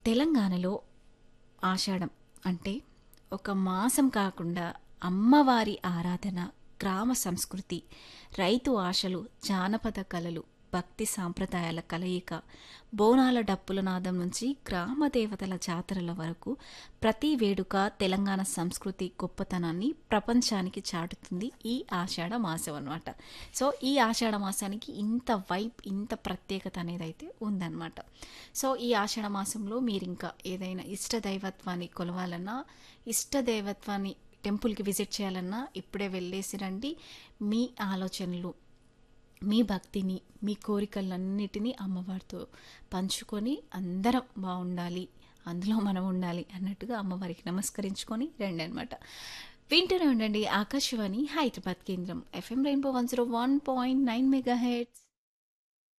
తెలంగాణలో ఆషాఢం అంటే ఒక మాసం కాకుండా అమ్మవారి ఆరాధన గ్రామ సంస్కృతి రైతు ఆశలు జానపద కళలు భక్తి సాంప్రదాయాల కలయిక బోనాల డప్పుల నాదం నుంచి గ్రామ దేవతల జాతరల వరకు ప్రతి వేడుక తెలంగాణ సంస్కృతి గొప్పతనాన్ని ప్రపంచానికి చాటుతుంది ఈ ఆషాఢ మాసం అన్నమాట సో ఈ ఆషాఢ మాసానికి ఇంత వైబ్ ఇంత ప్రత్యేకత అనేది అయితే ఉందన్నమాట సో ఈ ఆషాఢ మాసంలో మీరు ఇంకా ఏదైనా ఇష్ట దైవత్వాన్ని కొలవాలన్నా ఇష్ట దైవత్వాన్ని టెంపుల్కి విజిట్ చేయాలన్నా ఇప్పుడే వెళ్ళేసి రండి మీ ఆలోచనలు మీ భక్తిని మీ కోరికలన్నిటినీ అమ్మవారితో పంచుకొని అందరం బాగుండాలి అందులో మనం ఉండాలి అన్నట్టుగా అమ్మవారికి నమస్కరించుకొని రండి అనమాట వింటూనే ఉండండి ఆకాశవాణి హైదరాబాద్ కేంద్రం FM rainbow one zero one point nine mega heads